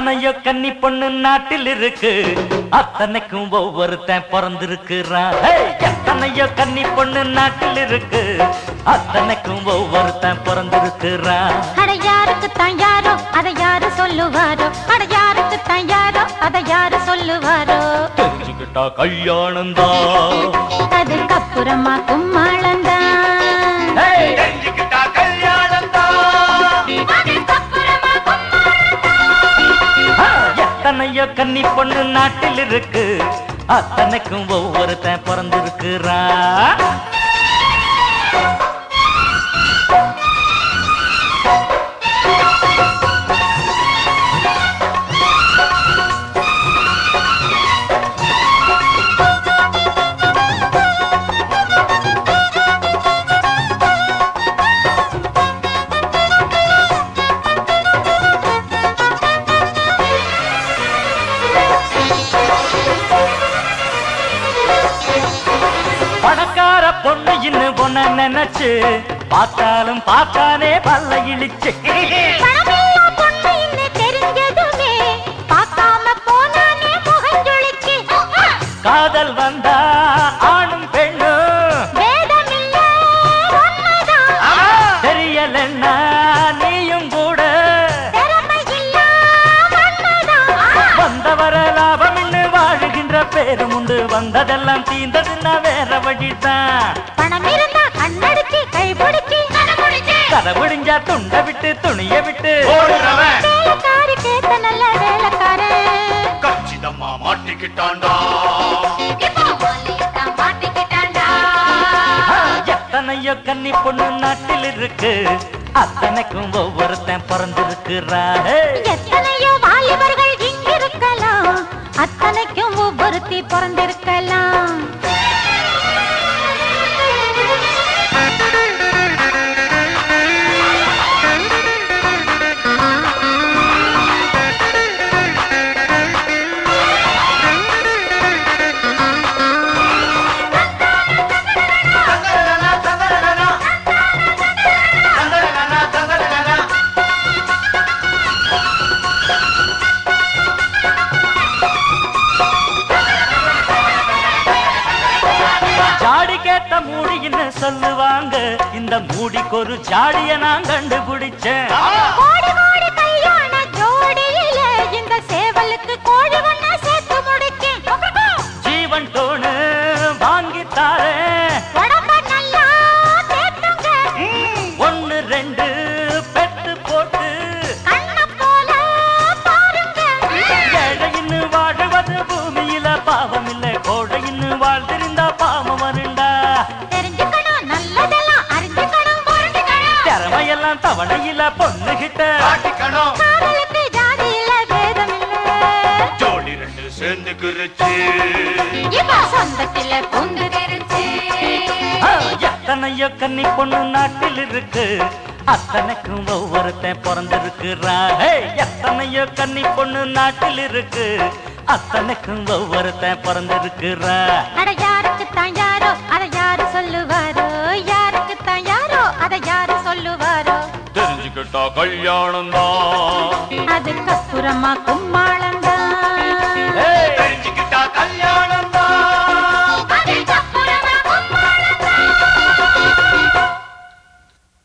எத்தனையோ கன்னி பொண்ணு நாட்டில் இருக்கு அத்தனைக்கும் ஒவ்வொருத்தன் பிறந்திருக்கிறான் ஹேய்! எத்தனையோ கன்னி பொண்ணு நாட்டில் இருக்கு அத்தனைக்கும் ஒவ்வொருத்தன் பிறந்திருக்கிறான் அட யாருக்கு தான் யாரோ அதை யாரு சொல்லுவாரோ அட யாருக்கு தான் யாரோ அதை யாரு சொல்லுவாரோ தெரிஞ்சுக்கிட்டா கல்யாணம் தான் அதுக்கப்புறமா கும்மாளந்தான் தெரிஞ்சுக்கிட்டா கல்யாணம் தான் எத்தனையோ கன்னி பொண்ணு நாட்டில் இருக்கு அத்தனைக்கும் ஒவ்வொருத்தன் பிறந்திருக்கிறான் பணக்கார பொண்ணு இன்னும் பொண்ண நினைச்சு பார்த்தாலும் பார்த்தானே பல்ல இழிச்சு பணமில்லா பொண்ணு இன்னு தெரிஞ்சதுமே பார்க்காம போனானே முகஞ்சொலிச்சு காதல் வந்தா ஆணும் பெண்ணும் வேதமில்ல உண்மைதான் தெரியலன்னா நீயும் கூட திறமையில்ல உண்மைதான் வந்தவர லாபம்னு வாழுகின்ற பேரும் உண்டு வந்ததெல்லாம் தீந்ததுன்னா வேற வழிதான் பணம் இருந்தா கண்ணடிச்சு கைபிடிச்சு கதை முடிஞ்சா துண்டை விட்டு துணிய விட்டு வேலைக்காரி கேட்ட நல்ல வேலைக்காரன் கச்சிதம்மா மாட்டிக்கிட்டான்டா ஆ, எத்தனையோ கன்னி பொண்ணு நாட்டில் இருக்கு அத்தனைக்கும் ஒவ்வொருத்தன் பிறந்திருக்கிறா ஹே! எத்தனையோ வாலிபர்கள் இங்கிருக்கலாம் அத்தனைக்கும் ஒவ்வொருத்தி பிறந்திருக்கலாம் ஜாடி கேட்ட மூடின்னு சொல்லுவாங்க இந்த மூடிக்கு ஒரு ஜாடிய நான் கண்டுபிடிச்சேன் கோடி கோடி கல்யாண ஜோடியில இந்த சேவலுக்கு கோழி ஒண்ணா சேர்த்து முடிக்கேன் ஜீவன் டோனு வாங்கி தாரேன் உடம்ப நல்லா தேத்துங்க ஒன்னு ரெண்டு பெத்து போட்டு கண்ண போல பாருங்க ஏழையின்னு வாழுவது பூமியில பாவம் இல்லை கோழையின்னு வாழ்ந்திருந்தா பாவம் வருண்டா தெரிஞ்சுக்கணும் நல்லதெல்லாம் அறிஞ்சுக்கணும் புரிஞ்சுக்கணும் திறமையெல்லாம் தவணையில பொண்ணுகிட்ட மாட்டிக்கணும் காதலுக்கு ஜாதி இல்ல வேதம் இல்ல ஜோடி ரெண்டு சேர்ந்துக்கிருச்சு இப்ப சொந்தத்தில பொங்கு தெரிஞ்சு ஆ, எத்தனையோ கன்னி பொண்ணு நாட்டில் இருக்கு அத்தனைக்கும் ஒவ்வொருத்தன் பிறந்திருக்கிறா ஹே! எத்தனையோ கன்னி பொண்ணு நாட்டில் இருக்கு அத்தனைக்கும் ஒவ்வொருத்தன் பிறந்திருக்கிறா அட யாருக்கு தான் யாரோ அதை யாரு சொல்லுவாரோ யாருக்கு தான் யாரோ அதை யாரு சொல்லுவாரோ தெரிஞ்சுக்கிட்டா கல்யாணம் தான் அதுக்கப்புறமா கும்மாள